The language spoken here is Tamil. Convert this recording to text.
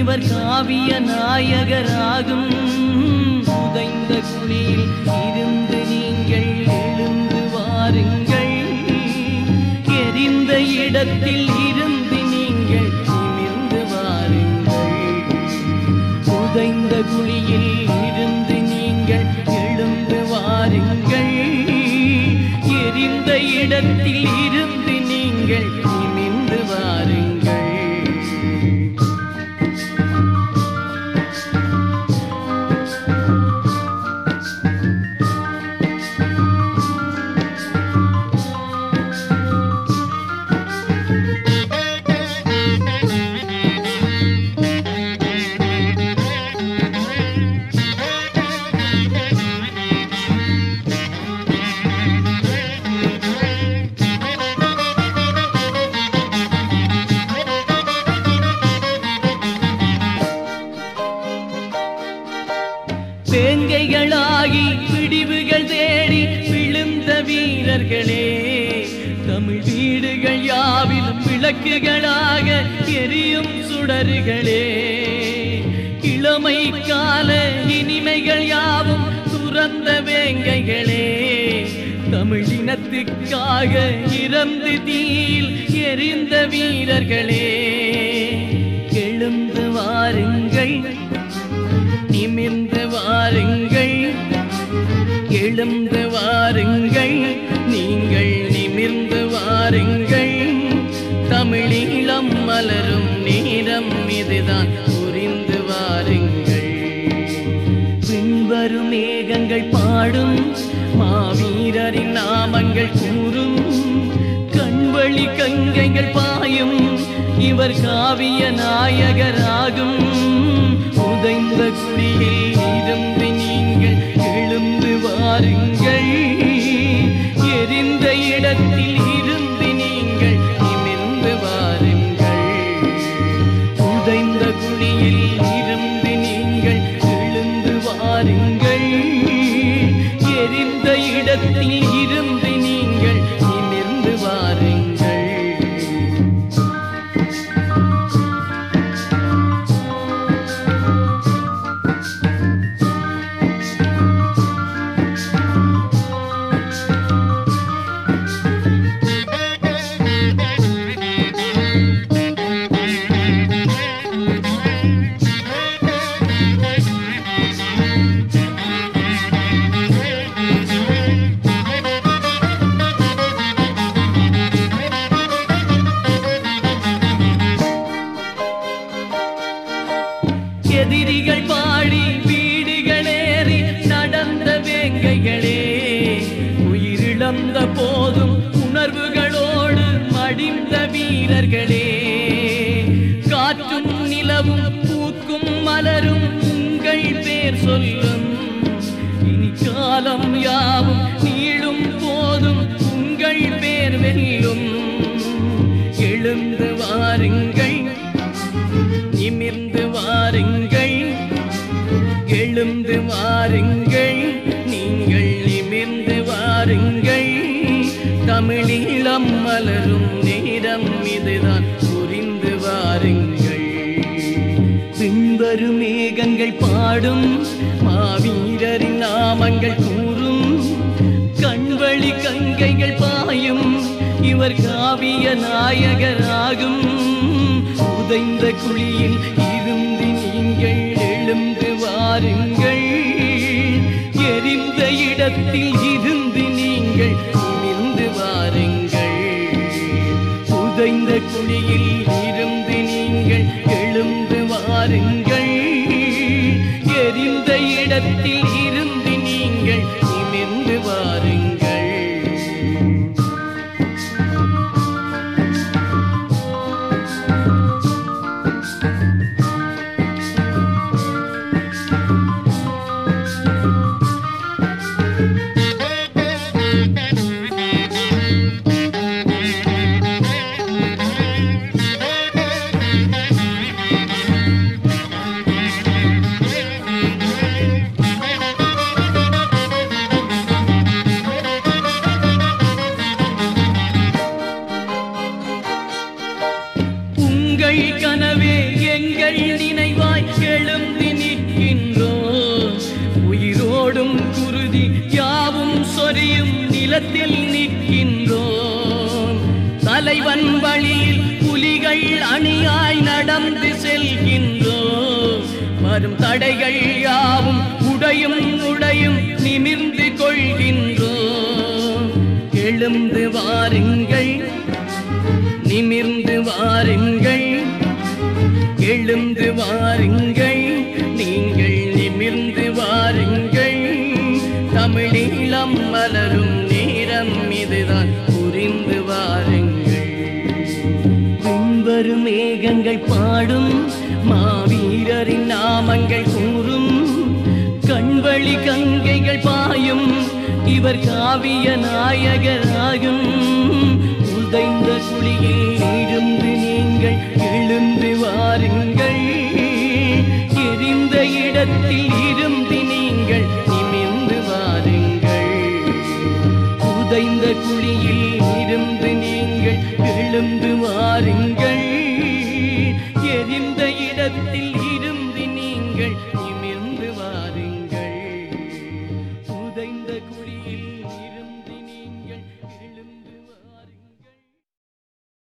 இவர் காவிய நாயகராகும் உதைந்த குழியில் இருந்து நீங்கள் எழுந்து வாருங்கள் எரிந்த இடத்தில் இருந்து நீங்கள் நிமிர்ந்து வாருங்கள் புதைந்த குழியில் இருந்து நீங்கள் எழுந்து வாருங்கள் எரிந்த இடத்தில் இருந்து நீங்கள் நிமிர்ந்து வாருங்கள் பேங்கைகளாகி பிடிவுகள் தேடி விழுந்த வீரர்களே தமிழ் வீடுகள் யாவிலும் விளக்குகளாக எரியும் சுடர்களே இளமை கால இனிமைகள் யாவும் துறந்த வேங்கைகளே தமிழ் இனத்துக்காக இறந்து தீயில் எரிந்த வீரர்களே எழுந்து வாருங்கள் நிமிர்ந்து வாருங்கள் எழுந்து வாருங்கள் நீங்கள் நிமிர்ந்து வாருங்கள் தமிழீழம் மலரும் நேரம் இதுதான் புரிந்து வாருங்கள் பின்வரும் மேகங்கள் பாடும் மாவீரரின் நாமங்கள் கூறும் கண்வழி கங்கைகள் பாயும் இவர் காவிய நாயகராகும் உதைந்த குடியில் இருந்து நீங்கள் எழுந்து வாருங்கள் எரிந்த இடத்தில் இருந்து நீங்கள் நிமிர்ந்து வாருங்கள் உதைந்த குழியில் இருந்து நீங்கள் எழுந்து வாருங்கள் எரிந்த இடத்தில் இருந்து நீங்கள் நிமிர்ந்து வாருங்கள் எதிரிகள் பாடி வீடுகளேறி நடந்த வேங்கைகளே உயிரிழந்த போதும் உணர்வுகளோடு மடிந்த வீரர்களே காற்றும் நிலவும் பூக்கும் மலரும் உங்கள் பேர் சொல்லும் இனி காலம் யாவும் நீளும் போதும் உங்கள் பேர் வெல்லும் எழுந்து வாருங்கள் நிமிர்ந்து வாருங்கள் எழுந்து வாருங்கள் நீங்கள் நிமிர்ந்து வாருங்கள் தமிழீழம் மலரும் நேரம் இதுதான் புரிந்து வாருங்கள் பின்வரும் மேகங்கள் பாடும் மாவீரரின் நாமங்கள் கூறும் கண்வழி கங்கைகள் பாயும் இவர் காவிய நாயகராகும் உதைந்த குழியில் இருந்து நீங்கள் எழுந்து வாருங்கள் எரிந்த இடத்தில் இருந்து நீங்கள் நிமிர்ந்து வாருங்கள் உதைந்த குழியில் இருந்து நீங்கள் எழுந்து வாருங்கள் எரிந்த இடத்தில் இருந்து நீங்கள் நிமிர்ந்து வாருங்கள் நடந்து செல்கின்றோம் வரும் தடைகள் யாவும் உடையும் உடையும் நிமிர்ந்து கொள்கின்றோம் எழுந்து வாருங்கள் நிமிர்ந்து வாருங்கள் எழுந்து வாருங்கள் நீங்கள் நிமிர்ந்து வாருங்கள் தமிழீழம் மலரும் நேரம் இதுதான் புரிந்து வாருங்கள் பின்வரும் மேகங்கள் பாடும் மாவீரரின் நாமங்கள் கூறும் கண்வழி கங்கைகள் பாயும் இவர் காவிய நாயகராகும் உதைந்த குழியில் இருந்து நீங்கள் எழுந்து வாருங்கள் எரிந்த இடத்தில் இருந்து நீங்கள் நிமிர்ந்து வாருங்கள் உதைந்த குழியில் இருந்து நீங்கள் எழுந்து வாருங்கள் எரிந்த இடத்தில் இருந்து நீங்கள்